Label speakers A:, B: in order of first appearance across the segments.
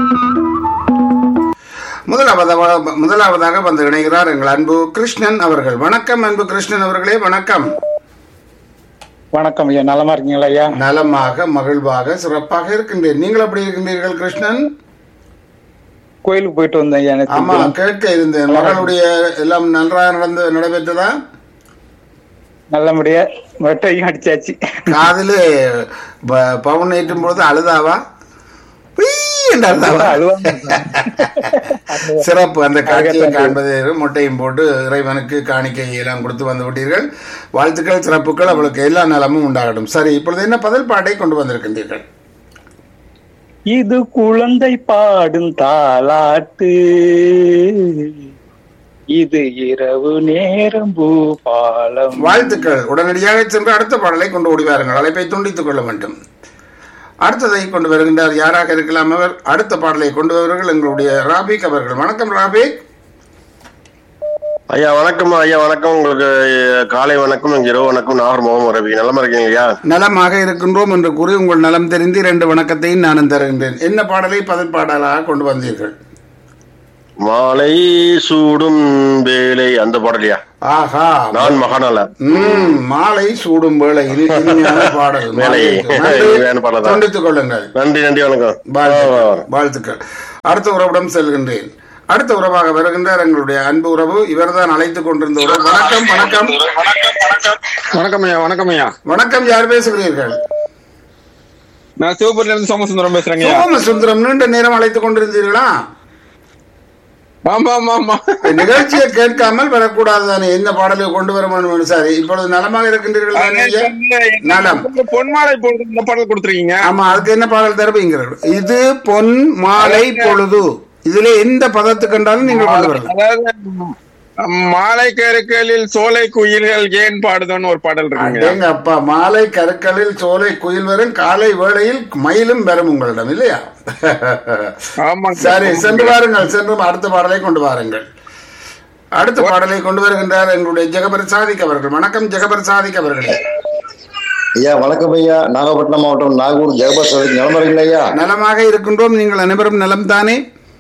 A: முதலாவதாக முதலாவதாக வந்து இணைகிறார் எங்கள் அன்பு கிருஷ்ணன் அவர்கள் வணக்கம் அன்பு கிருஷ்ணன் அவர்களே வணக்கம்
B: வணக்கம் ஐயா நலமா இருக்கீங்களா ஐயா
A: நலமாக மகிழ்வாக சிறப்பாக இருக்கின்றேன் நீங்கள் எப்படி இருக்கின்றீர்கள் கிருஷ்ணன்
B: கோயிலுக்கு போயிட்டு வந்தேன் ஐயா நேத்து.
A: ஆமா கேட்க இருந்தேன் மகளுடைய எல்லாம் நன்றாக நடந்து நடைபெற்றதா
B: நல்லபடியா வெட்டையும் அடிச்சாச்சு
A: காதிலே ப- பவுன் ஏற்றும் பொழுது அழுதாவா உய் என்று அழுதாவா
B: அழுவாம
A: சிறப்பு அந்த காட்சியை காண்பது மொட்டையும் போட்டு இறைவனுக்கு காணிக்கை எல்லாம் கொடுத்து வந்து விட்டீர்கள் வாழ்த்துக்கள் சிறப்புகள் அவளுக்கு எல்லா நலமும் உண்டாகட்டும் சரி இப்பொழுது என்ன பதில் பாட்டை கொண்டு வந்திருக்கின்றீர்கள்
B: இது குழந்தை பாடும் தாலாட்டு இது இரவு நேரம் பூபாலம்
A: வாழ்த்துக்கள் உடனடியாக சென்று அடுத்த பாடலை கொண்டு ஓடி வாருங்கள் அழைப்பை துண்டித்துக் கொள்ள வேண்டும் அடுத்ததை கொண்டு வருகின்றார் யாராக இருக்கலாம் அவர் அடுத்த பாடலை கொண்டு வருவர்கள் எங்களுடைய ராபிக் அவர்கள் வணக்கம் ராபிக்
C: ஐயா வணக்கம் ஐயா வணக்கம் உங்களுக்கு அஹ், காலை வணக்கம் இங்க இரவு வணக்கம் நாகர் முகமது ரவி நலமா இருக்கீங்க ஐயா
A: நலமாக இருக்கின்றோம் என்று கூறி உங்கள் நலம் தெரிந்து இரண்டு வணக்கத்தையும் நானும் தருகின்றேன் என்ன பாடலை பதில் பாடலாக கொண்டு வந்தீர்கள்
C: மாலை சூடும் வேலை அந்த பாடலையா
A: ஆஹா
C: நான் மகானால
A: ம் மாலை சூடும் வேளை இனி இனிமையான பாடல்
C: வேலை.
A: நன்றி.
C: இனிமையான பாடல் தான்.
A: துண்டித்துக் கொள்ளுங்கள்
C: நன்றி நன்றி வணக்கம்
A: வாழ்த்துக்கள் வாழ்த்துக்கள் அடுத்த உறவிடம் செல்கின்றேன் அடுத்த உறவாக வருகின்றார் எங்களுடைய அன்பு உறவு இவர்தான் அழைத்துக் கொண்டிருந்த உறவு வணக்கம் வணக்கம்
D: வணக்கம் ஐயா வணக்கம் ஐயா
A: வணக்கம் யார் பேசுகிறீர்கள்
D: நான் சிவபுரில இருந்து சோமசுந்தரம் பேசுறேங்க ஐயா
A: சோமசுந்தரம் நீண்ட நேரம் அழைத்துக் கொண்டிருந்தீர்களா
D: ஆமா ஆமா ஆமா
A: நிகழ்ச்சியை கேட்காமல் வரக்கூடாது தானே எந்த பாடலை கொண்டு வர வேண்டும் சரி இப்பொழுது நலமாக இருக்கின்றீர்கள் தானே ஐயா? நலம்
D: இந்த பொன்மாலை பொழுது இந்த பாடல் கொடுத்துருக்கீங்க
A: ஆமா அதுக்கு என்ன பாடல் தருவீங்கிறது இது பொன் மாலை பொழுது இதுல எந்த பதத்துக்கு கண்டாலும் நீங்கள் கொண்டு வரலாம்
D: அதாவது மாலை கருக்களில் சோலை குயில்கள் ஏன் பாடுதோன்னு ஒரு பாடல் இருக்குங்க
A: எங்க அப்பா மாலை கருக்களில் சோலை குயில் வரும் காலை வேளையில் மயிலும் வரும் உங்களிடம் இல்லையா
D: ஆமாங்க
A: சரி சென்று வாருங்கள் சென்று அடுத்த பாடலை கொண்டு வாருங்கள் அடுத்த பாடலை கொண்டு வருகின்றார் எங்களுடைய ஜெகபர் சாதிக் அவர்கள் வணக்கம் ஜெகபர் சாதிக் அவர்களே
E: ஐயா வணக்கம் ஐயா நாகப்பட்டினம் மாவட்டம் நாகூர் ஜெகபர் சாதிக் நலம் இருக்கீங்களா ஐயா
A: நலமாக இருக்கின்றோம் நீங்கள் அனைவரும் நலம் தானே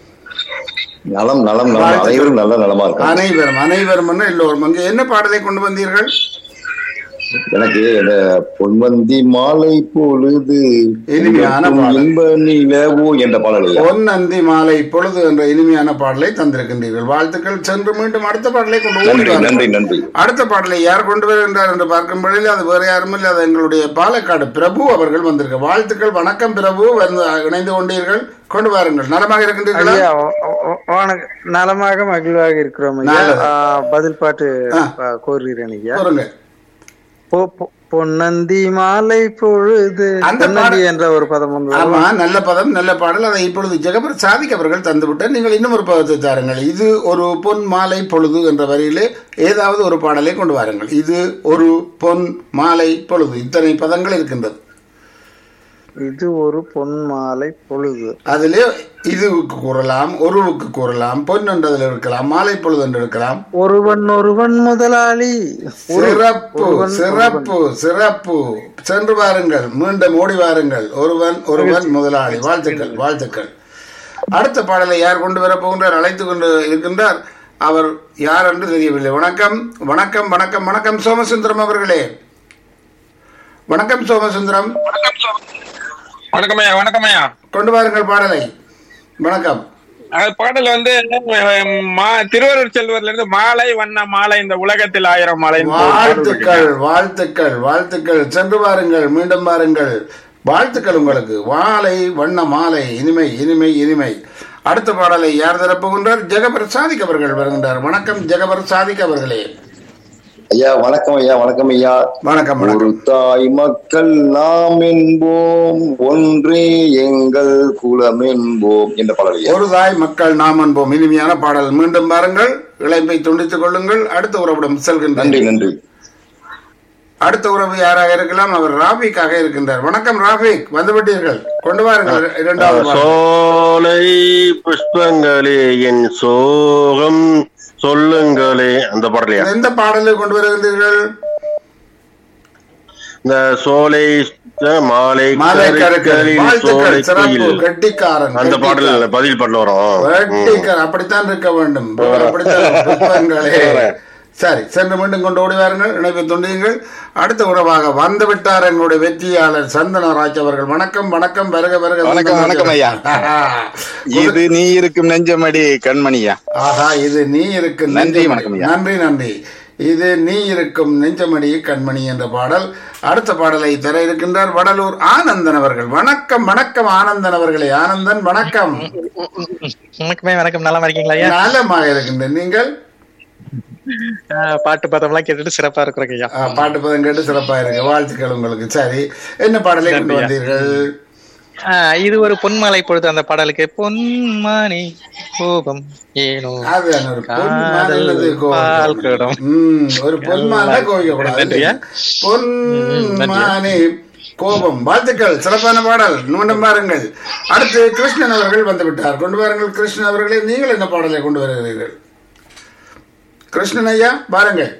E: நலம் நலம் நலம்
A: வாழ்த்துக்கள்.
E: அனைவரும் நல்ல நலமா இருக்காங்க
A: அனைவரும் அனைவரும் என்ன எல்லோரும் அங்கே என்ன பாடலை கொண்டு வந்தீர்கள்
E: எனக்கு இந்த பொன்வந்தி மாலை பொழுது
A: இனிமையான
E: உனக்கும்
A: பாடல்.
E: இன்ப நிலவோ என்ற பாடல் ஐயா
A: பொன்னந்தி மாலை பொழுது என்ற இனிமையான பாடலை தந்திருக்கின்றீர்கள் வாழ்த்துக்கள் சென்று மீண்டும் அடுத்த பாடலை கொண்டு ஓடி
E: நன்றி
A: வாருங்கள்.
E: நன்றி நன்றி
A: அடுத்த பாடலை யார் கொண்டு வருகின்றார் என்று பார்க்கும் பொழுது அது வேறு யாரும் இல்லை அது எங்களுடைய பாலக்காடு பிரபு அவர்கள் வந்திருக்க வாழ்த்துக்கள் வணக்கம் பிரபு வந்து இணைந்து கொண்டீர்கள் கொண்டு வாருங்கள் நலமாக இருக்கின்றீர்களா
B: ஐயா வ- வ- வணக்கம் நலமாக மகிழ்வாக இருக்கிறோம் ஐயா
A: நல்லது.
B: ஆ, பதில் பாட்டு
A: ஆ.
B: ஆ, கோருகிறேன் ஐயா
A: கூறுங்க
B: பொ- பொ- பொன்னந்தி மாலை பொழுது
A: அந்த
B: பொன்னந்தி
A: பாட-
B: என்ற ஒரு பதம் வந்து
A: ஆமா நல்ல பதம் நல்ல பாடல் அதை இப்பொழுது ஜெகபர் சாதிக் அவர்கள் தந்துவிட்டார் நீங்கள் இன்னும் ஒரு பதத்தை தாருங்கள் இது ஒரு பொன் மாலை பொழுது என்ற வரியிலே ஏதாவது ஒரு பாடலை கொண்டு வாருங்கள் இது ஒரு பொன் மாலை பொழுது இத்தனை பதங்கள் இருக்கின்றது
B: இது ஒரு பொன் மாலை பொழுது
A: அதிலே இதுவுக்கு கூறலாம் ஒருவுக்கு கூறலாம் பொன் என்றதில் இருக்கலாம் மாலை பொழுது என்று இருக்கலாம்
B: ஒருவன் ஒருவன் முதலாளி ஒரு-
A: சிறப்பு
B: ஒருவன்
A: சிறப்பு சிறப்பு சென்று வாருங்கள் மீண்டும் ஓடி வாருங்கள் ஒருவன் ஒருவன் முதலாளி வாழ்த்துக்கள் வாழ்த்துக்கள் அடுத்த பாடலை யார் கொண்டு வர போகின்றார் அழைத்து கொண்டு இருக்கின்றார் அவர் யார் என்று தெரியவில்லை வணக்கம் வணக்கம் வணக்கம் வணக்கம் சோமசுந்தரம் அவர்களே வணக்கம் சோமசுந்தரம்
D: வணக்கம் ஐயா வணக்கம் ஐயா
A: கொண்டு வாருங்கள் பாடலை வணக்கம்
D: அது பாடல் வந்து அஹ், மா- திருவருட் செல்வர்ல இருந்து மாலை வண்ண மாலை இந்த உலகத்தில் ஆயிரம் மாலை
A: வாழ்த்துக்கள் வாழ்த்துக்கள் வாழ்த்துக்கள் சென்று வாருங்கள் மீண்டும் வாருங்கள் வாழ்த்துக்கள் உங்களுக்கு மாலை வண்ண மாலை இனிமை இனிமை இனிமை அடுத்த பாடலை யார் தரப்போகின்றார் ஜெகபர் சாதிக் அவர்கள் வருகின்றார் வணக்கம் ஜெகபர் சாதிக் அவர்களே
E: ஐயா வணக்கம் ஐயா வணக்கம் ஐயா
A: வணக்கம்
E: ஒரு
A: வணக்கம்
E: தாய் மக்கள் நாம் என்போம் ஒன்றே எங்கள் குலம் என்போம் என்ற பாடல் ஐயா
A: ஒரு தாய் மக்கள் நாம் அன்போம் இனிமையான பாடல் மீண்டும் பாருங்கள் இழைப்பை துண்டித்துக் கொள்ளுங்கள் அடுத்த உறவிடம்
E: நன்றி
A: செல்கின்றேன்
E: நன்றி
A: அடுத்த உறவு யாராக இருக்கலாம் அவர் ராபிக்காக இருக்கின்றார் வணக்கம் ராபிக் வந்துவிட்டீர்கள் கொண்டு வாருங்கள் இரண்டாவது பாடல்.
C: சோலை புஷ்பங்களே என் சோகம் சொல்லுங்களே அந்த பாடலையா
A: எந்த பாடலை கொண்டு வருகின்றீர்கள்
C: இந்த சோலை அஹ், மாலை
A: மாலை கருக்கள்
C: கருக்களில்
A: வாழ்த்துக்கள்
C: சோலை
A: சிறப்பு
C: குயில்
A: கெட்டிக்காரன்
C: அந்த
A: கெட்டிக்காரன்.
C: பாடல் பதில் பாடல் வரும் ம்.
A: வெட்டிக்காரன் அப்படித்தான் இருக்க வேண்டும் அப்படித்தான் புத்தகங்களே சரி சென்று மீண்டும் கொண்டு ஓடி வாருங்கள் இணைப்பு துண்டியுங்கள் அடுத்த உறவாக வந்து விட்டார் எங்களுடைய வெற்றியாளர் சந்தனராஜ் அவர்கள் வணக்கம் வணக்கம் வருக வருக
F: வணக்கம், வணக்கம் ஐயா. இது நீ இருக்கும் நெஞ்சமடி கண்மணியா
A: ஆஹா இது நீ இருக்கும்
F: நன்றி,
A: நெஞ்சமடி.
F: வணக்கம் ஐயா.
A: நன்றி நன்றி இது நீ இருக்கும் நெஞ்சமடி கண்மணி என்ற பாடல் அடுத்த பாடலை தர இருக்கின்றார் வடலூர் ஆனந்தன் அவர்கள் வணக்கம் வணக்கம் ஆனந்தன் அவர்களே ஆனந்தன் வணக்கம்
G: வணக்கமே வணக்கம் நல்லா இருக்கீங்களா ஐயா
A: நலமாக இருக்கின்றேன் நீங்கள்
G: ஆஹ் பாட்டு பதம்லாம் கேட்டுட்டு சிறப்பா இருக்கிறோங்க ஐயா
A: ஆ, பாட்டு பதம் கேட்டு சிறப்பா இருக்கு வாழ்த்துக்கள் உங்களுக்கு சரி என்ன பாடலை கொண்டு வந்தீர்கள்
G: ஆஹ் இது ஒரு பொன்மாலை பொழுது அந்த பாடலுக்கு பொன்மானி கோபம் ஏனோ
A: அது ஒரு
G: காதல்
A: பொன்மானது
G: பால் குடம்.
A: ம் ஒரு பொன்மான கோவிக்க கூடாது
G: நன்றியா?
A: பொன்மானே கோபம் வாழ்த்துக்கள் சிறப்பான பாடல் மீண்டும் பாருங்கள் அடுத்து கிருஷ்ணன் அவர்கள் வந்து விட்டார் கொண்டு வாருங்கள் கிருஷ்ணன் அவர்களே நீங்கள் என்ன பாடலை கொண்டு வருகிறீர்கள் கிருஷ்ணன் ஐயா பாருங்கள்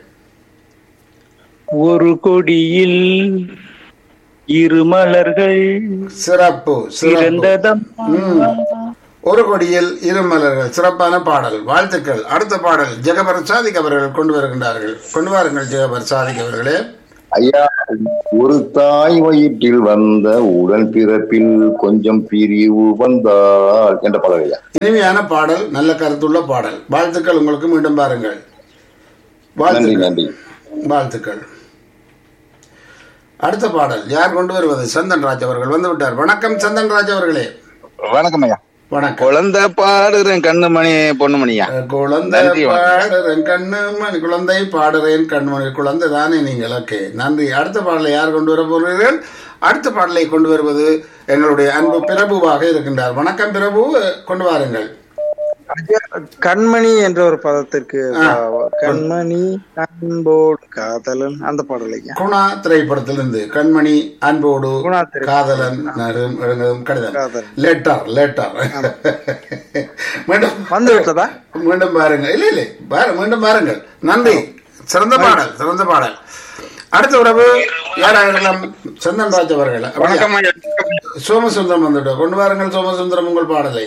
H: ஒரு கொடியில் இரு மலர்கள்
A: சிறப்பு சிறப்பு
H: சிறந்ததம்
A: ம். ஒரு கொடியில் இரு மலர்கள் சிறப்பான பாடல் வாழ்த்துக்கள் அடுத்த பாடல் ஜெகபர் சாதிக் அவர்கள் கொண்டு வருகின்றார்கள் கொண்டு வாருங்கள் ஜெகபர் சாதிக் அவர்களே
E: ஐயா ஒரு தாய் வயிற்றில் வந்த உடன் பிறப்பில் கொஞ்சம் பிரிவு வந்தால் என்ற பாடல் ஐயா
A: இனிமையான பாடல் நல்ல கருத்துள்ள பாடல் வாழ்த்துக்கள் உங்களுக்கு மீண்டும் பாருங்கள்
E: நன்றி
A: வாழ்த்துக்கள்
E: நன்றி
A: வாழ்த்துக்கள் அடுத்த பாடல் யார் கொண்டு வருவது சந்தன் ராஜ் அவர்கள் வந்து விட்டார் வணக்கம் சந்தன் ராஜ் அவர்களே
F: வணக்கம் ஐயா
A: வணக்கம்
F: குழந்தை பாடுறேன் கண்ணுமணி பொண்ணுமணியா
A: குழந்தை
F: நன்றி, வணக்கம்.
A: பாடுறேன் கண்ணுமணி குழந்தை பாடுறேன் கண்மணி குழந்தை தானே நீங்கள் ஓகே நன்றி அடுத்த பாடலை யார் கொண்டு வர போகிறீர்கள் அடுத்த பாடலை கொண்டு வருவது எங்களுடைய அன்பு பிரபுவாக இருக்கின்றார் வணக்கம் பிரபு கொண்டு வாருங்கள்
B: கண்மணி என்ற ஒரு பதத்திற்கு கண்மணி அன்போடு காதலன் அந்த பாடல் ஐயா
A: குணா திரைப்படத்திலிருந்து கண்மணி அன்போடு
B: குணா திரை-
A: காதலன் நரும் எழுதும் கடிதம்
B: காதலன்.
A: லெட்டர் லெட்டர் மீண்டும்
B: வந்து விட்டதா
A: மீண்டும் பாருங்க இல்ல இல்ல பாரு மீண்டும் பாருங்கள் நன்றி சிறந்த பாடல் சிறந்த பாடல் அடுத்த உறவு யாராக இருக்கலாம் சந்தன் ராஜ் அவர்கள் அப்படியா?
D: வணக்கம் ஐயா
A: சோமசுந்தரம் வந்துட்டோம் கொண்டு வாருங்கள் சோமசுந்தரம் உங்கள் பாடலை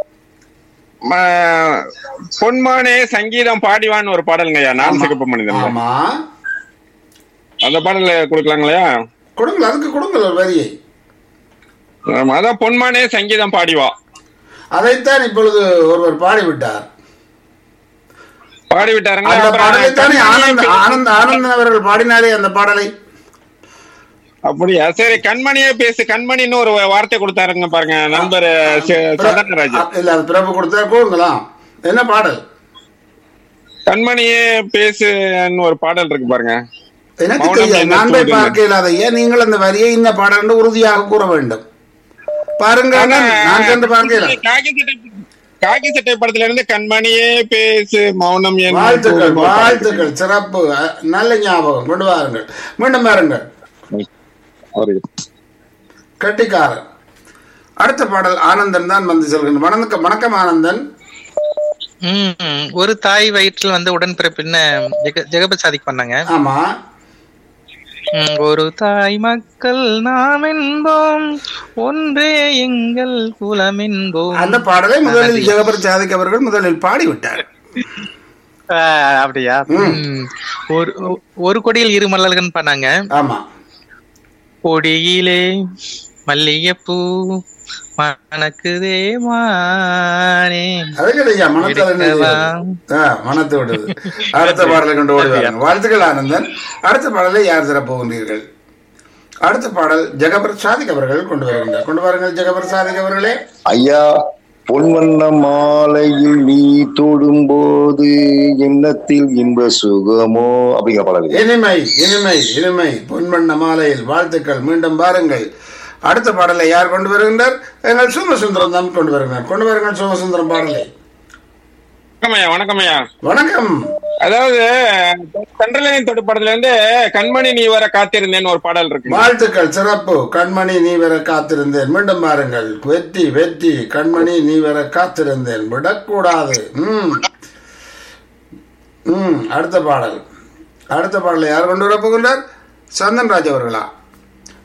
D: ம- பொன்மானே சங்கீதம் பாடிவான்னு ஒரு பாடலுங்க ஐயா நான் சிகப்பு மனிதன்
A: ஆமா
D: அந்த பாடல கொடுக்கலாங்களா
A: கொடுங்கள் அதுக்கு கொடுங்கள் ஒரு வரியை
D: ஆமா, அதான் பொன்மானே சங்கீதம் பாடிவா
A: அதைத்தான் இப்பொழுது ஒருவர் பாடிவிட்டார்
D: பாடி விட்டாருங்களா
A: அந்த
D: அப்புறம்
A: பாடலைத்தானே ஆனந்த்
D: கண்மணியே
A: ஆனந்த் ஆனந்தன் அவர்கள் பாடினாரே அந்த பாடலை
D: அப்படியா சரி கண்மணியே பேசு கண்மணின்னு ஒரு வார்த்தை கொடுத்தாருங்க பாருங்க நண்பர் சதனராஜ்
A: அ- இல்ல அது பிரபு கொடுத்தா கூறுங்களா என்ன பாடல்
D: கண்மணியே பேசுன்னு ஒரு பாடல் இருக்கு பாருங்க
A: எனக்கு
D: மௌனம்
A: தெரியாது
D: என்ன
A: நான் போய்
D: சொல்லுங்க?
A: பார்க்க இல்லாத ஏன் நீங்கள் அந்த வரியை இந்த பாடல் என்று உறுதியாக கூற வேண்டும் பாருங்க
D: ஆனா,
A: நான் சென்று பார்க்க இயலாது.
D: காக்கி சட்டை காக்கி சட்டை படத்துல இருந்து கண்மணியே பேசு மௌனம் என்ன
A: வாழ்த்துக்கள்
D: கூறும் பாட்டு.
A: வாழ்த்துக்கள் சிறப்பு அ- நல்ல ஞாபகம் கொண்டு வாருங்கள் மீண்டும் பாருங்கள் கட்டிக்காரன் அடுத்த பாடல் ஆனந்தன் தான் வந்து செல்கின்ற வணக்கம் வணக்கம் ஆனந்தன்
G: உம் ஒரு தாய் வயிற்றில் வந்து உடன்பிறப்புன்னு ஜெக ஜெகபத் சாதிக் பண்ணாங்க
A: ஆமா
G: உம், ஒரு தாய் மக்கள் நாம் என்போம் ஒன்றே எங்கள் குலம் என்போம்
A: அந்த பாடலை முதலில் ஜெகபர் சாதிக் அவர்கள் முதலில் பாடிவிட்டார்
G: ஆஹ், அப்படியா உம். ஒரு ஒரு கொடியில் இரு மலர்கள் பண்ணாங்க
A: ஆமா
G: கொடியிலே மல்லிகைப்பூ மணக்குதே மானே
A: அது கிடையாது மனத்தை அது என்ன
G: எடுக்கவா?
A: செய்வது? ஆ, மனத்தை விடுது அடுத்த பாடலை கொண்டு ஓடி வாருங்க வாழ்த்துக்கள் ஆனந்தன் அடுத்த பாடலை யார் தரப் போகின்றீர்கள் அடுத்த பாடல் ஜெகபர் சாதிக் அவர்கள் கொண்டு வருகின்றார் கொண்டு வாருங்கள் ஜெகபர் சாதிக் அவர்களே
E: ஐயா பொன்வண்ண மாலையில் நீ தொடும்போது எண்ணத்தில் இன்ப சுகமோ அப்படிங்கிற பாடல் ஐயா.
A: இனிமை இனிமை இனிமை பொன்வண்ண மாலையில் வாழ்த்துக்கள் மீண்டும் பாருங்கள் அடுத்த பாடலை யார் கொண்டு வருகின்றார் எங்கள் சோமசுந்தரம் தான் கொண்டு வருகிறார் கொண்டு வருங்கள் சோமசுந்தரம் பாடலை
D: வணக்கம் ஐயா வணக்கம் ஐயா
A: வணக்கம்
D: அதாவது சந்திரலின் தொடு படத்துல இருந்து கண்மணி நீ வர காத்திருந்தேன்னு ஒரு பாடல் இருக்கு
A: வாழ்த்துக்கள் சிறப்பு கண்மணி நீ வர காத்திருந்தேன் மீண்டும் பாருங்கள் வெற்றி வெற்றி கண்மணி நீ வர காத்திருந்தேன் விடக்கூடாது ம் ம் அடுத்த பாடல் அடுத்த பாடலை யார் கொண்டு வர போகின்றார் சந்தன்ராஜ் அவர்களா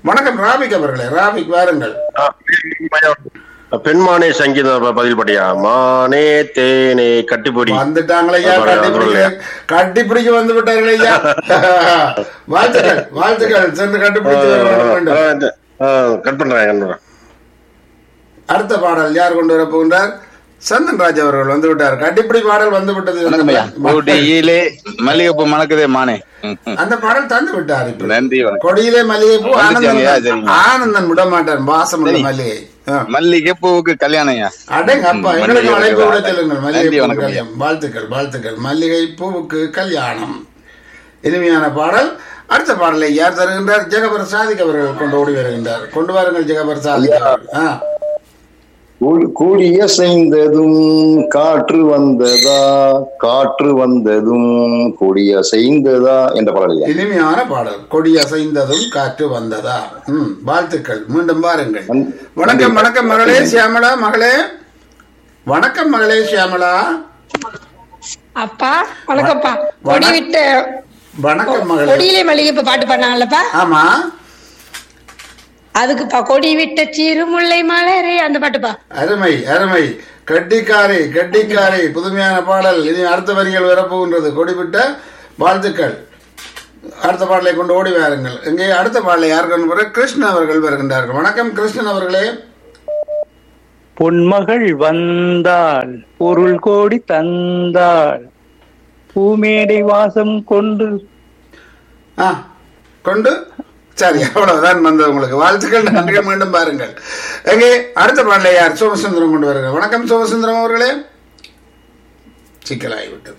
A: வணக்கம் ராபிக் அவர்களே ராபிக் வாருங்கள்
C: பெண்மானே சங்கீதம் ப- பதில் படியா மானே தேனே கட்டிப்பொடி
A: வந்துட்டாங்களே ஐயா
C: அது
A: கட்டி பிடிக்க
C: பரவாயில்ல.
A: கட்டி பிடிக்க வந்து விட்டார்கள் ஐயா வாழ்த்துக்கள் வாழ்த்துக்கள் சென்று கண்டுபிடித்து வர வேண்டும்
C: கட் பண்றேன் கட் பண்றேன்
A: அடுத்த பாடல் யார் கொண்டு வர போகின்றார் சந்தன் ராஜ் அவர்கள் வந்து விட்டார் கட்டிப்பிடி பாடல் வந்து விட்டது
F: வணக்கம் ஐயா கொடியிலே மல்லிகைப்பூ மணக்குதே மானே ம், ம்.
A: அந்த பாடல் தந்து விட்டார் இப்ப
F: நன்றி வணக்கம்
A: கொடியிலே மல்லிகைப்பூ
F: வந்துட்டாங்க, ஐயா,
A: ஆனந்தன்
F: சரிங்க.
A: ஆனந்தன் விட மாட்டார் வாசம் உள்ள
F: சரி.
A: மல்லிகை ஆ.
F: மல்லிகைப்பூவுக்கு கல்யாணம் ஐயா
A: அடங்க அப்பா
F: ம்,
A: எங்களுக்கு
F: மல்லிகை
A: அழைப்பு விட
F: வணக்கம்.
A: சொல்லுங்கள்
F: நன்றி,
A: மல்லிகை பூ
F: வணக்கம்.
A: கல்யாணம் வாழ்த்துக்கள் வாழ்த்துக்கள் மல்லிகை பூவுக்கு கல்யாணம் இனிமையான பாடல் அடுத்த பாடலை யார் தருகின்றார் ஜெகபர் சாதிக் அவர்கள் கொண்டு ஓடி வருகின்றார் கொண்டு வாருங்கள் ஜெகபர் சாதிக் அவர்கள் ஆ.
E: கூ- கூடியசைந்ததும் காற்று வந்ததா காற்று வந்ததும் கொடியசைந்ததா என்ற பாடலையா
A: இனிமையான பாடல் கொடி அசைந்ததும் காற்று வந்ததா ம் வாழ்த்துக்கள் மீண்டும் பாருங்கள் வணக்கம் வணக்கம் மகளே சியாமளா மகளே வணக்கம் மகளே சியாமளா
I: அப்பா வணக்கம்ப்பா கொடி விட்ட
A: வணக்கம் மகளே
I: கொடியிலே மல்லிகைப்பூ பாட்டு பண்ணாங்கல்லப்பா
A: ஆமா
I: அதுக்குப்பா கொடி விட்ட சிறுமுல்லை மலரே அந்த பாட்டுப்பா
A: அருமை அருமை கட்டிக்காரி கட்டிக்காரி புதுமையான பாடல் இனி அடுத்த வரிகள் வரப்போகின்றது கொடிவிட்ட வாழ்த்துக்கள் அடுத்த பாடலை கொண்டு ஓடி வாருங்கள் இங்கே அடுத்த பாடலை யார் கொண்டு வர கிருஷ்ணன் அவர்கள் வருகின்றார்கள் வணக்கம் கிருஷ்ணன் அவர்களே
H: பொன்மகள் வந்தாள் பொருள் கோடி தந்தாள் பூமேடை வாசம் கொண்டு
A: ஆ கொண்டு சரி அவ்வளவுதான் வந்தது உங்களுக்கு வாழ்த்துக்கள் நன்றி மீண்டும் பாருங்கள் எங்கே அடுத்த பாடலை யார் சோமசுந்தரம் கொண்டு வருங்க வணக்கம் சோமசுந்தரம் அவர்களே சிக்கலாகிவிட்டது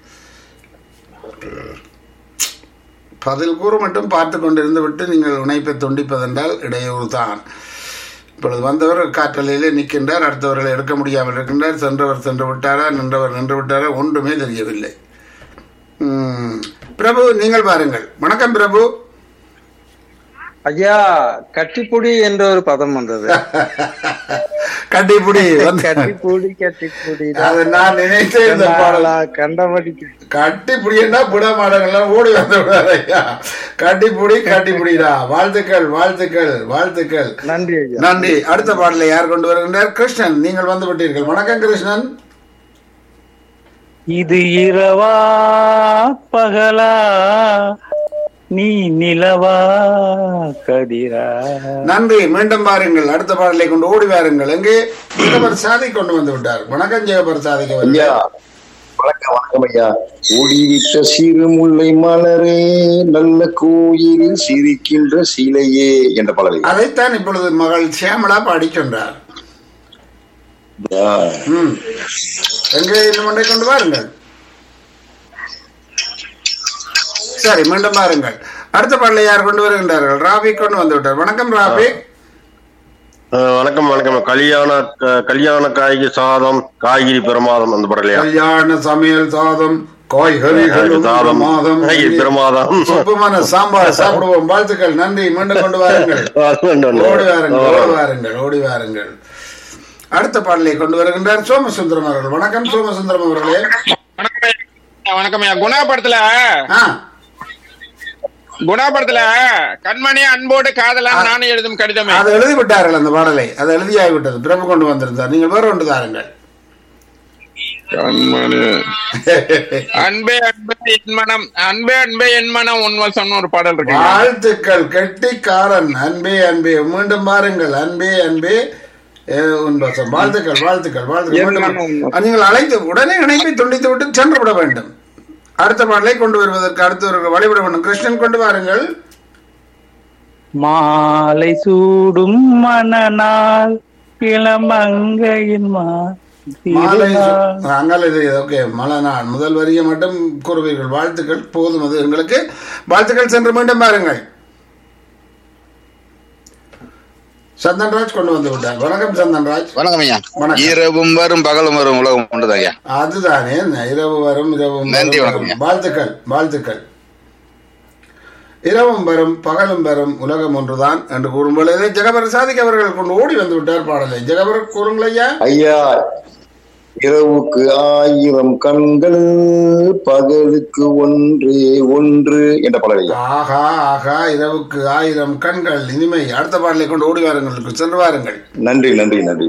A: பதில் கூற மட்டும் பார்த்து கொண்டிருந்து விட்டு நீங்கள் இணைப்பை துண்டிப்பதென்றால் இடையூறு தான் இப்பொழுது வந்தவர் காற்றலையிலே நிற்கின்றார் அடுத்தவர்களை எடுக்க முடியாமல் இருக்கின்றார் சென்றவர் சென்று விட்டாரா நின்றவர் நின்று விட்டாரா ஒன்றுமே தெரியவில்லை ம், பிரபு நீங்கள் பாருங்கள் வணக்கம் பிரபு
B: ஐயா கட்டிப்புடி என்ற ஒரு பதம் வந்தது
A: கட்டிப்புடி வந்து
B: கட்டிப்புடி கட்டிப்புடி
A: அது நான் நினைத்தேன் இந்த பாடலா
B: கண்டபடி
A: கட்டிப்புடின்னா புட மாடங்கள்லாம் ஓடி வந்து விடாது ஐயா கட்டிப்புடி கட்டிப்புடிடா வாழ்த்துக்கள் வாழ்த்துக்கள் வாழ்த்துக்கள்
B: நன்றி ஐயா
A: நன்றி அடுத்த பாடலை யார் கொண்டு வருகின்றார் கிருஷ்ணன் நீங்கள் வந்து விட்டீர்கள் வணக்கம் கிருஷ்ணன்
H: இது இரவா பகலா நீ நிலவா கதிரா
A: நன்றி மீண்டும் பாருங்கள் அடுத்த பாடலை கொண்டு ஓடி வாருங்கள் எங்கே ஜெகபர் சாதி கொண்டு வந்து விட்டார் வணக்கம் ஜெகபர் சாதிக்கு
E: ஐயா வணக்கம் வணக்கம் ஐயா ஓடிவிட்ட சிறு முல்லை மலரே நல்ல கோயிலில் சிரிக்கின்ற சிலையே என்ற பாடலை
A: அதைத்தான் இப்பொழுது மகள் சியாமலா பாடிச் சொன்னார் ம் எங்கே இந்த மண்டை கொண்டு வாருங்கள் சரி மீண்டும் பாருங்கள் அடுத்த பாடலை யார் கொண்டு வருகின்றார்கள் ராபிக் கொண்டு வந்து விட்டார் வணக்கம் ராபிக்
C: அஹ் வணக்கம் வணக்கம் கல்யாண க- கல்யாண காய்கறி சாதம் காய்கறி பிரமாதம் அந்த படலையா
A: கல்யாண சமையல் சாதம் காய்கறிகளும்
C: சாதம்
A: பிரமாதம்
C: காய்கறி பிரமாதம்
A: சொப்புமான சாம்பார் சாப்பிடுவோம் வாழ்த்துக்கள் நன்றி மீண்டும் கொண்டு வாருங்கள் ஓடி வாருங்கள் ஓடி வாருங்கள் ஓடி வாருங்கள் அடுத்த பாடலை கொண்டு வருகின்றார் சோமசுந்தரம் அவர்கள் வணக்கம் சோமசுந்தரம் அவர்களே
D: வணக்கம் ஐயா. வணக்கம் ஐயா குணா படத்துல
A: ஆ
D: குணா படத்துல கண்மணி அன்போடு காதலான் நானும் எழுதும் கடிதமே
A: அதை எழுதி விட்டார்கள் அந்த பாடலை அதை எழுதியாகிவிட்டது பிரபு கொண்டு வந்திருந்தார் நீங்கள் வேற ஒன்று தாருங்கள்
D: கண்மணி அன்பே அன்பே என் மனம் அன்பே அன்பே என் மனம் உன்வசம்னு ஒரு பாடல் இருக்கு
A: வாழ்த்துக்கள் கெட்டிக்காரன் அன்பே அன்பே மீண்டும் பாருங்கள் அன்பே அன்பே ஏ, உன் வசம். வாழ்த்துக்கள் வாழ்த்துக்கள் வாழ்த்துக்கள் மீண்டும் நீங்கள் அழைத்து உடனே இணைப்பை துண்டித்து விட்டு சென்று விட வேண்டும் அடுத்த பாடலை கொண்டு வருவதற்கு அடுத்தவர்கள் வழிபட வேண்டும் கிருஷ்ணன் கொண்டு வாருங்கள்
H: மாலை சூடும் மணநாள் இளமங்கையின் மா
A: மாலை
H: திருநாள்.
A: அங்கால இது ஓகே மழை நாள் முதல் வரியை மட்டும் கூறுவீர்கள் வாழ்த்துக்கள் போதும் அது எங்களுக்கு வாழ்த்துக்கள் சென்று மீண்டும் பாருங்கள் சந்தன்ராஜ் கொண்டு வந்து விட்டார் வணக்கம் சந்தன்ராஜ்
F: வணக்கம் ஐயா
A: வணக்கம்.
F: இரவும் வரும் பகலும் வரும் உலகம் ஒன்றுதான் ஐயா
A: அதுதானே இரவு வரும் இரவும்
F: நன்றி,
A: வரும்,
F: வணக்கம்.
A: வாழ்த்துக்கள் வாழ்த்துக்கள் இரவும் வரும் பகலும் வரும் உலகம் ஒன்றுதான் என்று கூறும் பொழுது ஜெகபர் சாதிக் அவர்கள் கொண்டு ஓடி வந்து விட்டார் பாடலை ஜெகபர் கூறுங்கள் ஐயா
E: ஐயா இரவுக்கு ஆயிரம் கண்கள் பகலுக்கு ஒன்றே ஒன்று என்ற பாடலையா
A: ஆகா ஆகா இரவுக்கு ஆயிரம் கண்கள் இனிமை அடுத்த பாடலை கொண்டு ஓடி வாருங்கள் சென்று வாருங்கள்
E: நன்றி நன்றி நன்றி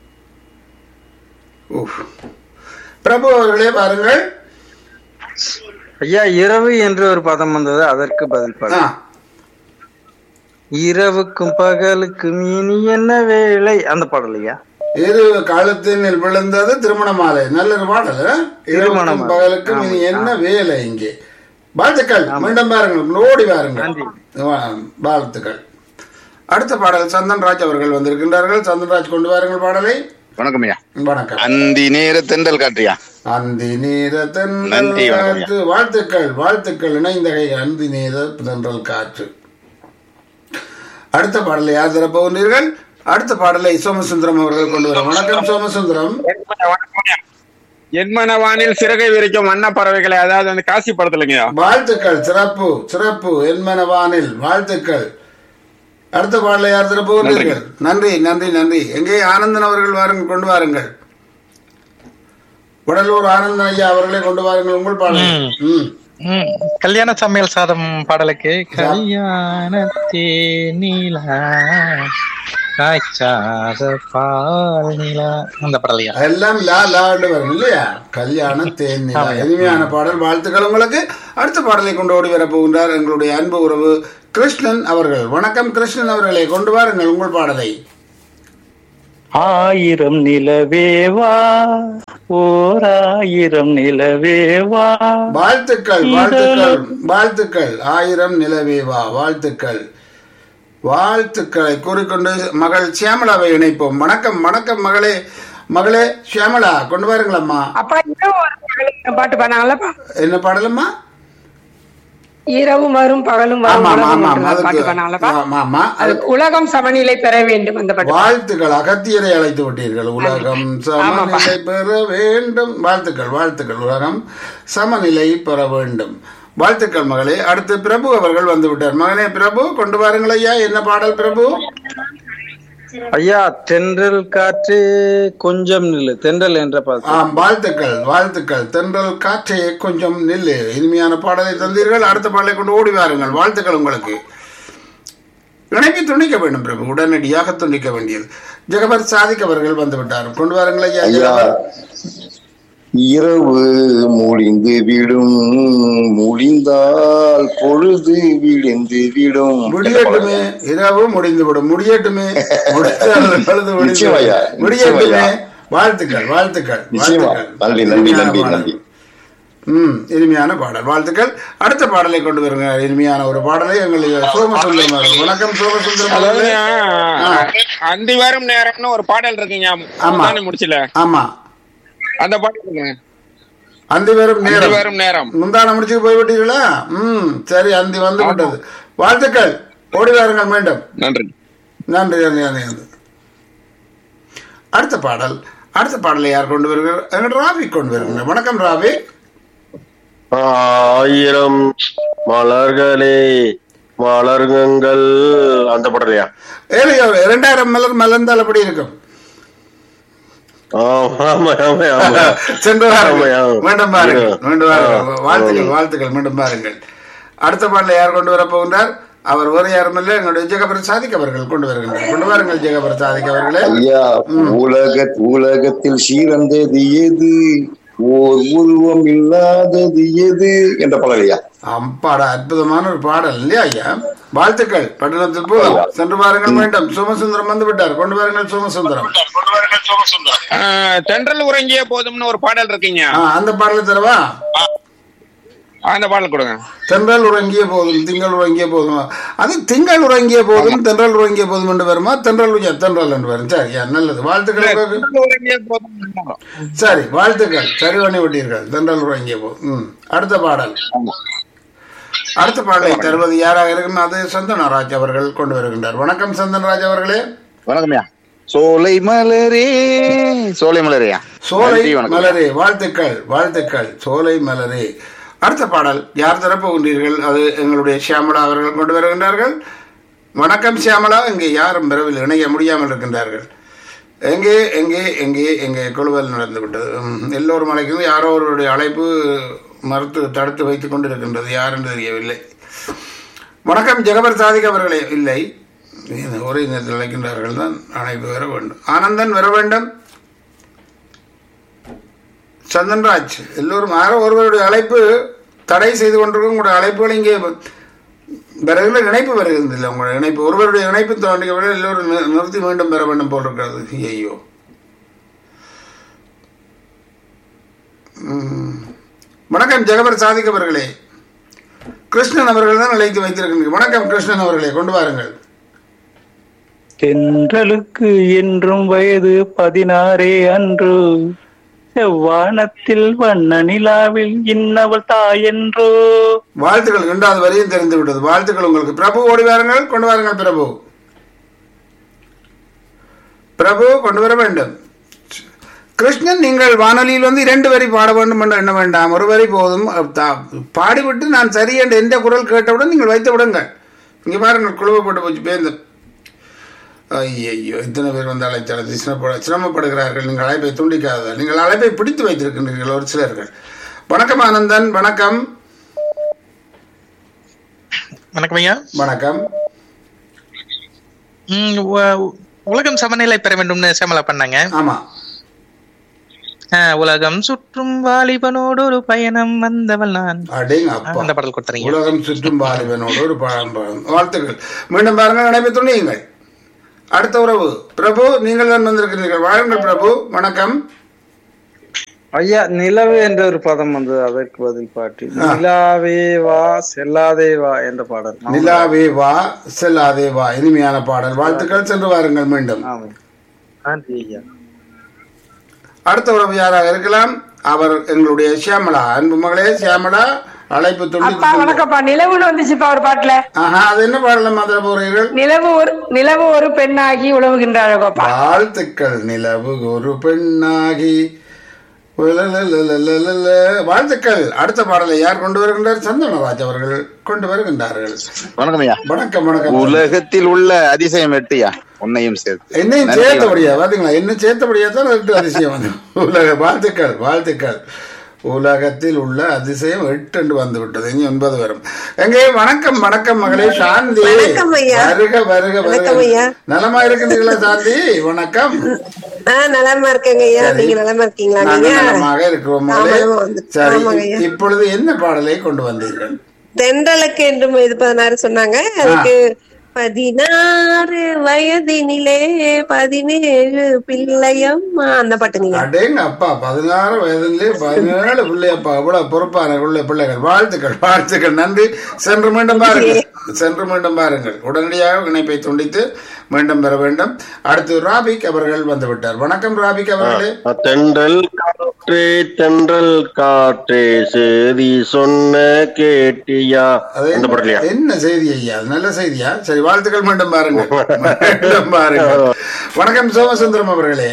A: உஃப். பிரபு அவர்களே பாருங்கள்
B: ஐயா இரவு என்று ஒரு பதம் வந்தது அதற்கு பதில்
A: ஆ,
B: பாடு இரவுக்கும் பகலுக்கும் இனி என்ன வேலை அந்த பாடல் ஐயா
A: இரு கழுத்தினில் விழுந்தது திருமண மாலை நல்ல ஒரு பாடல் ஆ?
B: திருமண
A: இரவுக்கும்
B: மாலை.
A: பகலுக்கும் இனி என்ன வேலை இங்கே வாழ்த்துக்கள் மீண்டும் பாருங்கள் ஓடி வாருங்கள்
B: நன்றி.
A: வா- வாழ்த்துக்கள் அடுத்த பாடல் சந்தன்ராஜ் அவர்கள் வந்திருக்கின்றார்கள் சந்தன்ராஜ் கொண்டு வாருங்கள் பாடலை
F: வணக்கம் ஐயா
A: வணக்கம்
F: அந்தி நேர தென்றல் காற்றியா
A: அந்தி நீர தென்றல்
F: நன்றி, வணக்கம்
A: காற்று வாழ்த்துக்கள் வாழ்த்துக்கள் இணைந்த கை அந்தி நீர தென்றல் காற்று அடுத்த பாடலை யார் தரப்போகின்றீர்கள் அடுத்த பாடலை சோமசுந்தரம் அவர்கள் கொண்டு வர வணக்கம் சோமசுந்தரம்
D: என்மனவானில் சிறகை விரிக்கும் வண்ண பறவைகளை அதாவது அந்த காசி படத்துலங்கய்யா
A: வாழ்த்துக்கள் சிறப்பு சிறப்பு என்மனவானில் வாழ்த்துக்கள் அடுத்த பாடலை யார் தரப்போகின்றீர்கள் நன்றி நன்றி நன்றி எங்கே ஆனந்தன் அவர்கள் வாருங்கள் கொண்டு வாருங்கள் உடலூர் ஆனந்தன் ஐயா அவர்களை கொண்டு வாருங்கள் உங்கள் பாடல் ம்
G: ம், கல்யாண சமையல் சாதம் பாடலுக்கு கல்யாணத்தே நீலா காய்ச்சாத பால் நிலா அந்த பாடலையா
A: எல்லாம் லா லாண்டு வரும் இல்லையா கல்யாண தேன் நிலா இனிமையான பாடல் வாழ்த்துக்கள் உங்களுக்கு அடுத்த பாடலை கொண்டு ஓடி வரப் போகின்றார் எங்களுடைய அன்பு உறவு கிருஷ்ணன் அவர்கள் வணக்கம் கிருஷ்ணன் அவர்களை கொண்டு வாருங்கள் உங்கள் பாடலை
H: ஆயிரம் நிலவேவா ஓர் ஆயிரம் நிலவேவா
A: வாழ்த்துக்கள் வாழ்த்துக்கள் வாழ்த்துக்கள் ஆயிரம் நிலவேவா வாழ்த்துக்கள் வாழ்த்துக்களை கூறிக்கொண்டு மகள் சியாமலாவை இணைப்போம் வணக்கம் வணக்கம் மகளே மகளே சியாமலா கொண்டு வாருங்களம்மா
I: அப்பா இரவு வரும் பகலும் பாட்டு பண்ணாங்கல்லப்பா
A: என்ன பாடலம்மா
I: இரவும் வரும் பகலும் வரும்
A: ஆமா ஆமா
I: உலகம்
A: ஆமா
I: ஒன்றுதான் பாட்டு
A: அதுக்கு
I: பண்ணாங்கல்லப்பா
A: ஆமா ஆமா அது
I: அதுக்கு உலகம் சமநிலை பெற வேண்டும் அந்த பாட்டு
A: வாழ்த்துக்கள் அகத்தியரை அழைத்து விட்டீர்கள் உலகம் சமநிலை பெற வேண்டும் வாழ்த்துக்கள் வாழ்த்துக்கள் உலகம் சமநிலை பெற வேண்டும் வாழ்த்துக்கள் மகளே அடுத்து பிரபு அவர்கள் வந்து விட்டார் மகனே பிரபு கொண்டு வாருங்கள் ஐயா என்ன பாடல் பிரபு
B: ஐயா தென்றல் காற்று கொஞ்சம் நில்லு தென்றல் என்ற பாடல்
A: ஆம் வாழ்த்துக்கள் வாழ்த்துக்கள் தென்றல் காற்றே கொஞ்சம் நில்லு இனிமையான பாடலை தந்தீர்கள் அடுத்த பாடலை கொண்டு ஓடி வாருங்கள் வாழ்த்துக்கள் உங்களுக்கு இணைப்பை துண்டிக்க வேண்டும் பிரபு உடனடியாக துண்டிக்க வேண்டியது ஜெகபர் சாதிக் அவர்கள் வந்து விட்டார் கொண்டு வாருங்கள் ஐயா
E: ஐயா
A: ஜெகபர்
E: இரவு முடிந்து விடும் முடிந்தால் பொழுது விழுந்து விடும்
A: முடியட்டுமே இரவு முடிந்துவிடும் முடியட்டுமே முடிந்தால் பொழுது முடிந்து
E: நிச்சயம் ஐயா,
A: விடும். முடியட்டுமே
E: நிச்சயம் ஐயா.
A: வாழ்த்துக்கள் வாழ்த்துக்கள்
E: நிச்சயமா
A: வாழ்த்துக்கள்.
E: நன்றி நன்றி
A: இனிமையான
E: நன்றி
A: பாடல்.
E: நன்றி
A: ம் இனிமையான பாடல் வாழ்த்துக்கள் அடுத்த பாடலை கொண்டு வருங்க இனிமையான ஒரு பாடலை எங்களுடைய சோமசுந்தரம் அவர்கள். வணக்கம் சோமசுந்தரம்
D: அதாவது
A: அவர்களே.
D: அந்தி வரும் நேரம்னு ஒரு பாடல் இருக்குங்க
A: ஆமா.
D: தானே முடிச்சல
A: ஆமா
D: அந்த பாடல் இருக்குங்க
A: அந்தி வரும்
D: அந்தி
A: நேரம்
D: வரும் நேரம்
A: முந்தான முடிச்சு போய்விட்டீர்களா ம் சரி அந்தி வந்து விட்டது வாழ்த்துக்கள் ஓடி வாருங்கள் மீண்டும்
D: நன்றி
A: நன்றி நன்றி நன்றி நன்றி. அடுத்த பாடல் அடுத்த பாடலை யார் கொண்டு வருகிறார் எங்கள் ராவி கொண்டு வருகிறார் வணக்கம் ராவி
C: ஆயிரம் மலர்களே மலர்கங்கள் அந்த படலையா
A: ஏழையா இரண்டாயிரம் மலர் மலர்ந்தால் அப்படி இருக்கும்
C: ஆமா ஆமா ஆமா ஆமா
A: சென்று வாருங்கள்
C: ஆமா, ஆமா.
A: மீண்டும் பாருங்கள்
C: ஆ.
A: மீண்டும் வாருங்கள்
C: ஆ.
A: வாழ்த்துக்கள் வாழ்த்துக்கள் மீண்டும் பாருங்கள் அடுத்த பாடலை யார் கொண்டு வரப் போகின்றார் அவர் ஒரு யாரும் இல்லை எங்களுடைய ஜெகபர் சாதிக் அவர்கள் கொண்டு வருகின்றார் கொண்டு வாருங்கள் ஜெகபர் சாதிக் அவர்களே
E: ஐயா உலக உலகத்தில் சீரந்தது எது ஓர் உருவம் இல்லாதது எது என்ற பாடலையா
A: அம்பாடா அற்புதமான ஒரு பாடல் இல்லையா ஐயா வாழ்த்துக்கள் பட்டணத்தில் போதும் சென்று பாருங்கள் மீண்டும் சோமசுந்தரம் வந்து விட்டார் கொண்டு வாருங்கள் சோமசுந்தரம்
D: ஆஹ், தென்றல் உறங்கிய போதும்னு ஒரு பாடல் இருக்குங்க
A: ஆ, அந்த பாடலை தரவா
D: அந்த பாடல் கொடுங்க
A: தென்றல் உறங்கிய போதும் திங்கள் உறங்கிய போதும் அது திங்கள் உறங்கிய போதும் தென்றல் உறங்கிய போதும் என்று வருமா தென்றல் உய- தென்றல் என்று வரும் சரி யா, நல்லது வாழ்த்துக்கள் உங்களுக்கு.
D: தென்றல் உறங்கிய போதும்
A: சரி வாழ்த்துக்கள் சரி பண்ணி விட்டீர்கள் தென்றல் உறங்கிய போதும் ம். அடுத்த பாடல் அடுத்த பாடலை தருவது யாராக இருக்கும் அது சந்தனராஜ் அவர்கள் கொண்டு வருகின்றார் வணக்கம் சந்தனராஜ் அவர்களே
F: வணக்கம்யா சோலை மலரே சோலை மலரேயா
A: சோலை
F: நன்றி, வணக்கம்.
A: மலரே வாழ்த்துக்கள் வாழ்த்துக்கள் சோலை மலரே அடுத்த பாடல் யார் தரப்பு கொண்டீர்கள் அது எங்களுடைய சியாமலா அவர்கள் கொண்டு வருகின்றார்கள் வணக்கம் சியாமலா இங்கே யாரும் விரைவில் இணைய முடியாமல் இருக்கின்றார்கள் எங்கே எங்கே எங்கே எங்கே குழுவல் நடந்து விட்டது ம், எல்லோரும் அழைக்கிறது யாரோ ஒருவருடைய அழைப்பு மறுத்து தடுத்து வைத்துக் கொண்டிருக்கின்றது யார் என்று தெரியவில்லை வணக்கம் ஜெகபர் சாதிக் அவர்களே இல்லை இது ஒரே நேரத்தில் அழைக்கின்றார்கள் தான் அழைப்பு வர வேண்டும் ஆனந்தன் வர வேண்டும் சந்தன்ராஜ் எல்லோரும் யாரோ ஒருவருடைய அழைப்பு தடை செய்து கொண்டிருக்கும் உங்களுடைய அழைப்புகள் இங்கே வருகிற இணைப்பு வருகிறதில்லை உங்களுடைய இணைப்பு ஒருவருடைய இணைப்பு தோன்றியவர்கள் எல்லோரும் நி- நிறுத்தி மீண்டும் பெற வேண்டும் போல் இருக்கிறது ஐயோ ம். வணக்கம் ஜெகபர் சாதிக் அவர்களே கிருஷ்ணன் அவர்கள் தான் அழைத்து வைத்திருக்கின்றீர்கள் வணக்கம் கிருஷ்ணன் அவர்களே கொண்டு வாருங்கள்
H: தென்றலுக்கு என்றும் வயது பதினாறே அன்று செவ்வானத்தில் வண்ண நிலாவில் இன்னவள் தாயென்றோ
A: வாழ்த்துக்கள் இரண்டாவது வரையும் தெரிந்து விட்டது வாழ்த்துக்கள் உங்களுக்கு பிரபு ஓடி வாருங்கள் கொண்டு வாருங்கள் பிரபு பிரபு கொண்டு வர வேண்டும் கிருஷ்ணன் நீங்கள் வானொலியில் வந்து இரண்டு வரி பாட வேண்டும் என்று எண்ண வேண்டாம் ஒரு வரி போதும் அஹ், தா- பாடிவிட்டு நான் சரி என்று எந்த குரல் கேட்டவுடன் நீங்கள் வைத்து விடுங்கள் இங்கே பாருங்கள் குழுவை போட்டு போச்சு பேருந்து ஐயோ இத்தனை பேர் வந்து அழைத்தாலும் சிரமப்பட சிரமப்படுகிறார்கள் நீங்கள் அழைப்பை துண்டிக்காத நீங்கள் அழைப்பை பிடித்து வைத்திருக்கின்றீர்கள் ஒரு சிலர்கள் வணக்கம் ஆனந்தன் வணக்கம்
G: வணக்கம் ஐயா
A: வணக்கம்
G: ம், உ- உலகம் சமநிலை பெற வேண்டும்னு சேமலா பண்ணாங்க
A: ஆமா
G: ஆ, உலகம் சுற்றும் வாலிபனோடு ஒரு பயணம் வந்தவள் நான்
A: அடேங்க
G: ஆ,
A: அப்பா
G: அந்த பாடல் கொடுத்துறீங்க
A: உலகம் சுற்றும் பாலிவனோடு ஒரு பழம் பழம் வாழ்த்துக்கள் மீண்டும் பாருங்கள் நினைப்பு துணியுங்கள் அடுத்த உறவு பிரபு நீங்கள் தான் வந்திருக்கிறீர்கள் வாருங்கள் பிரபு வணக்கம்
B: ஐயா நிலவு என்ற ஒரு பதம் வந்தது அதற்கு பதில் பாட்டு நிலாவே வா செல்லாதே வா என்ற பாடல்
A: நிலாவே வா செல்லாதே வா இனிமையான பாடல் வாழ்த்துக்கள் சென்று வாருங்கள் மீண்டும்
B: ஆமாம் நன்றி ஐயா
A: அடுத்த உறவு யாராக இருக்கலாம் அவர் எங்களுடைய சியாமலா அன்பு மகளே சியாமலா அழைப்பு துண்டி
I: அப்பா வணக்கம்ப்பா நிலவுன்னு வந்துச்சுப்பா ஒரு பாட்டுல
A: ஆஹா அது என்ன பாடலாம் மாத்திர போறீர்கள்
I: நிலவு ஒரு நிலவு ஒரு பெண்ணாகி உழவுகின்ற அழகோப்பா
A: வாழ்த்துக்கள் நிலவு ஒரு பெண்ணாகி உலலலலலலல. வாழ்த்துக்கள் அடுத்த பாடலை யார் கொண்டு வருகின்றார் சந்தனராஜ் அவர்கள் கொண்டு வருகின்றார்கள்
F: வணக்கம் ஐயா
A: வணக்கம் வணக்கம்
F: உலகத்தில் உள்ள அதிசயம் எட்டுயா உன்னையும் சேர்த்து
A: என்னையும்
F: நன்றி.
A: சேர்த்தபடியா பாத்தீங்களா என்ன சேர்த்தபடியா தான் எட்டு அதிசயம் வந்து உலக வாழ்த்துக்கள் வாழ்த்துக்கள் உலகத்தில் உள்ள அதிசயம் எட்டு என்று வந்து விட்டது இனி ஒன்பது வரும் எங்கே வணக்கம் வணக்கம் மகளே சாந்தி
J: வணக்கம் ஐயா.
A: வருக வருக
J: வணக்கம் ஐயா.
A: வருக நலமா இருக்கின்றீங்களா சாந்தி வணக்கம்
J: ஆஹ் நலமா இருக்கேங்க ஐயா
A: சரி.
J: நீங்க நலமா இருக்கீங்களா நீங்க
A: நாங்கள் நலமாக இருக்கிறோம் மகளே
J: ஆமாம், வந்து-
A: சரி
J: ஆமாங்க ஐயா.
A: இப்பொழுது என்ன பாடலை கொண்டு வந்தீர்கள்
J: தென்றலுக்கு என்றும் இது பதினாறு சொன்னாங்க அதுக்கு பதினாறு வயதினிலே பதினேழு பிள்ளையம்மா அந்த பாட்டுங்க
A: அடேங்க அப்பா பதினாறு வயதிலே பதினேழு பிள்ளையப்பா இவ்வளவு பொறுப்பான உள்ள பிள்ளைகள் வாழ்த்துக்கள் வாழ்த்துக்கள் நன்றி சென்று மீண்டும் பாருங்கள் சென்று மீண்டும் பாருங்கள் உடனடியாக இணைப்பை துண்டித்து மீண்டும் பெற வேண்டும் அடுத்து ராபிக் அவர்கள் வந்து விட்டார் வணக்கம் ராபிக் அவர்களே
C: தென்றல் காற்றே தென்றல் காற்றே சேதி சொன்ன கேட்டியா
A: அது
C: அந்த படலையா
A: என்ன செய்தி ஐயா அது நல்ல செய்தியா சரி வாழ்த்துக்கள் மீண்டும் பாருங்கள் மீண்டும் பாருங்கள் வணக்கம் சோமசுந்தரம் அவர்களே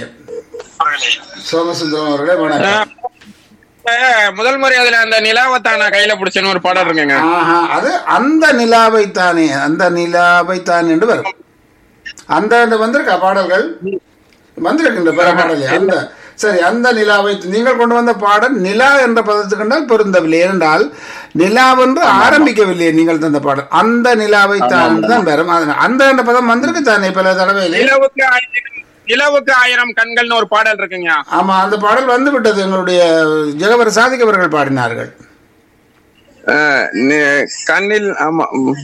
A: சோமசுந்தரம் அவர்களே வணக்கம்
D: அஹ், முதல் முறை அதுல அந்த நிலாவத்தான் நான் கையில பிடிச்சேன்னு ஒரு பாடம் இருக்குங்க
A: ஆஹா, அது அந்த நிலாவை தானே அந்த நிலாவை தான் என்று வரும் அந்த அந்த வந்திருக்கா பாடல்கள் வந்திருக்கின்ற பிற பாடல் அந்த சரி அந்த நிலாவை நீங்கள் கொண்டு வந்த பாடல் நிலா என்ற பதத்துக்கு கண்டால் பொருந்தவில்லை ஏனென்றால் நிலாவென்று ஆரம்பிக்கவில்லை நீங்கள் தந்த பாடல் அந்த நிலாவை தான் என்று தான் வரும் அதனால் அந்த என்ற பதம் வந்திருக்கு தானே பல தடவையிலே
D: நிலவுக்கு ஆயிரம் நிலவுக்கு ஆயிரம் கண்கள்னு ஒரு பாடல் இருக்குங்க
A: ஆமா அந்த பாடல் வந்து விட்டது எங்களுடைய ஜெகவர் சாதிக் அவர்கள் பாடினார்கள்
D: அஹ், நி- கண்ணில் ஆமா ம்.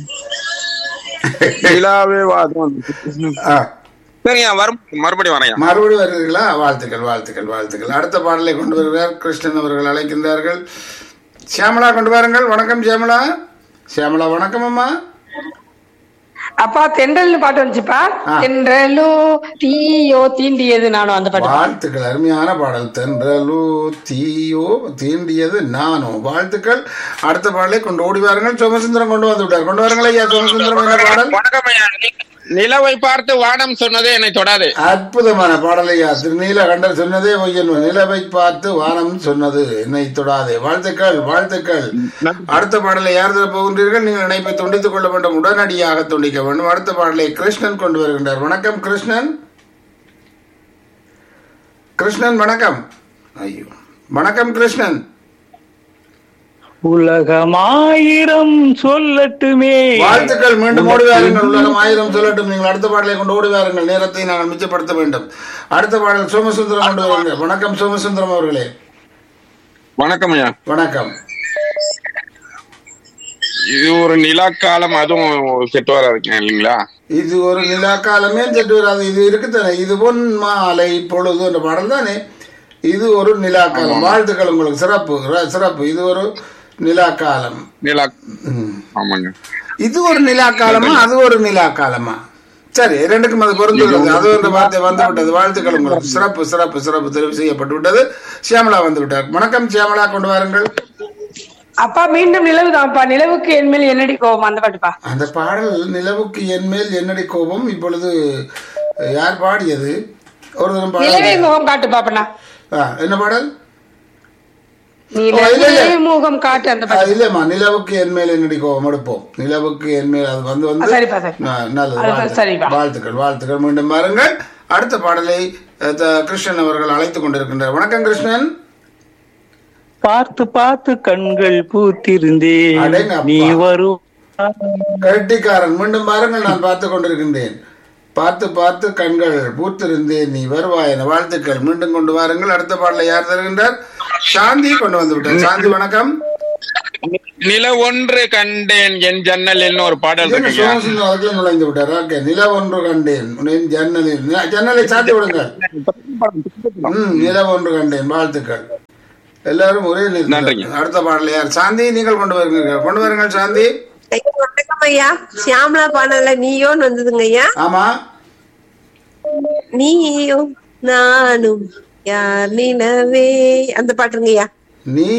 D: நிலாவே வாதம்
A: ஆ
D: சரிங்க வரும் மறுபடியும் வரேன்
A: மறுபடியும் வருகிறீர்களா வாழ்த்துக்கள் வாழ்த்துக்கள் வாழ்த்துக்கள் அடுத்த பாடலை கொண்டு வருகிறார் கிருஷ்ணன் அவர்கள் அழைக்கின்றார்கள் சியாமலா கொண்டு வாருங்கள் வணக்கம் சியாமலா சியாமலா வணக்கம் அம்மா
I: அப்பா தென்றல்னு பாட்டு வந்துச்சுப்பா
A: ஆ.
I: தென்றலோ தீயோ தீண்டியது நானும் அந்த பாட்டு
A: வாழ்த்துக்கள் அருமையான பாடல் தென்றலோ தீயோ தீண்டியது நானோ வாழ்த்துக்கள் அடுத்த பாடலை கொண்டு ஓடி வாருங்கள் சோமசுந்தரம் கொண்டு வந்து விட்டார் கொண்டு வாருங்கள் ஐயா சோமசுந்தரம் என்ன பாடல்
D: வணக்கம் ஐயா நி- நிலவை பார்த்து வானம் சொன்னது என்னை தொடாது
A: அற்புதமான பாடலையா திருநீல கண்டர் சொன்னதே ஒய்யன் நிலவை பார்த்து வானம் சொன்னது என்னை தொடாதே வாழ்த்துக்கள் வாழ்த்துக்கள் அடுத்த பாடலை யார் தர போகின்றீர்கள் நீங்கள் இணைப்பை துண்டித்துக் கொள்ள வேண்டும் உடனடியாக துண்டிக்க வேண்டும் அடுத்த பாடலை கிருஷ்ணன் கொண்டு வருகின்றார் வணக்கம் கிருஷ்ணன் கிருஷ்ணன் வணக்கம் ஐயோ வணக்கம் கிருஷ்ணன்
H: உலகமாயிரம் சொல்லட்டுமே
A: வாழ்த்துக்கள் மீண்டும் ஓடி வாருங்கள் உலகம் ஆயிரம் சொல்லட்டும் நீங்கள் அடுத்த பாடலை கொண்டு ஓடி வாருங்கள் நேரத்தை நாங்கள் மிச்சப்படுத்த வேண்டும் அடுத்த பாடல் சோமசுந்தரம் கொண்டு வாருங்கள் வணக்கம் சோமசுந்தரம் அவர்களே
D: வணக்கம் ஐயா
A: வணக்கம்
D: இது ஒரு நிலாக்காலம் அதுவும் செட்டு வர இருக்கேன் இல்லைங்களா
A: இது ஒரு நிலா காலமே செட்டு வராது இது இருக்குத்தானே இது பொன் மாலை பொழுது என்ற பாடல் தானே இது ஒரு நிலா காலம் வாழ்த்துக்கள் உங்களுக்கு சிறப்பு ர- சிறப்பு இது ஒரு நிலா காலம்
D: நிலா
A: ம்.
D: ஆமாங்க
A: இது ஒரு நிலா காலமா அது ஒரு நிலா காலமா சரி ரெண்டுக்கும் அது பொருந்துள்ளது அது ஒரு வார்த்தை வந்து விட்டது வாழ்த்துக்கள் உங்களுக்கு சிறப்பு சிறப்பு சிறப்பு தெரிவு செய்யப்பட்டு விட்டது சியாமலா வந்து விட்டார் வணக்கம் சியாமலா கொண்டு வாருங்கள்
I: அப்பா மீண்டும் நிலவு தான்ப்பா நிலவுக்கு என் மேல் என்னடி கோபம் அந்த பாட்டுப்பா
A: அந்த பாடல் நிலவுக்கு என் மேல் என்னடி கோபம் இப்பொழுது யார் பாடியது ஒரு தினம்
I: நிலவே
A: பாடல்
I: முகம் காட்டு பாப்பண்ணா
A: ஆ, என்ன பாடல்
I: நில-
A: ஓ, இல்ல, இல்ல.
I: நிலவே முகம் காட்டு அந்த
A: ஆ,
I: பாட்டு
A: இல்லம்மா நிலவுக்கு என் மேல் என்னடி கோபம் எடுப்போம் நிலவுக்கு என் மேல் அது வந்து வந்து
I: சரிப்பா, சரி.
A: ஆ, நல்லது
I: அது
A: வாழ்த்து-
I: சரிப்பா.
A: வாழ்த்துக்கள் வாழ்த்துக்கள் மீண்டும் பாருங்கள் அடுத்த பாடலை அஹ், த- கிருஷ்ணன் அவர்கள் அழைத்துக் கொண்டிருக்கின்றார் வணக்கம் கிருஷ்ணன்
H: பார்த்து பார்த்து கண்கள் பூத்திருந்தே
A: அடேங்கப்பா.
H: நீ வரும்
A: கட்டிக்காரன் மீண்டும் பாருங்கள் நான் பார்த்து கொண்டிருக்கின்றேன் பார்த்து பார்த்து கண்கள் பூத்திருந்தேன் நீ வருவாய் என வாழ்த்துக்கள் மீண்டும் கொண்டு வாருங்கள் அடுத்த பாடலை யார் தருகின்றார் சாந்தி கொண்டு வந்து விட்டார் சாந்தி வணக்கம்
D: நில ஒன்று கண்டேன் என் ஜன்னலில்னு ஒரு பாடல்
A: இது என்ன
D: இருக்குங்க
A: சோமசுந்தரம் அவர்களும் நுழைந்து விட்டார் ஓகே நில ஒன்று கண்டேன் உன் ஜன்னலில் நி- ஜன்னலை சாத்தி விடுங்கள் ம் நில ஒன்று கண்டேன் வாழ்த்துக்கள் எல்லாரும் ஒரே நிறுத்தம்.
D: நன்றிங்க.
A: அடுத்த பாடலை யார் சாந்தி நீங்கள் கொண்டு வருங்கள் கொண்டு வருங்கள் சாந்தி
J: ஐயா, வணக்கம் ஐயா சியாமலா பாடல நீயோன்னு வந்ததுங்க ஐயா
A: ஆமா
J: நீயும் நானும் யார் நிலவே அந்த பாட்டுங்க ஐயா
A: நீ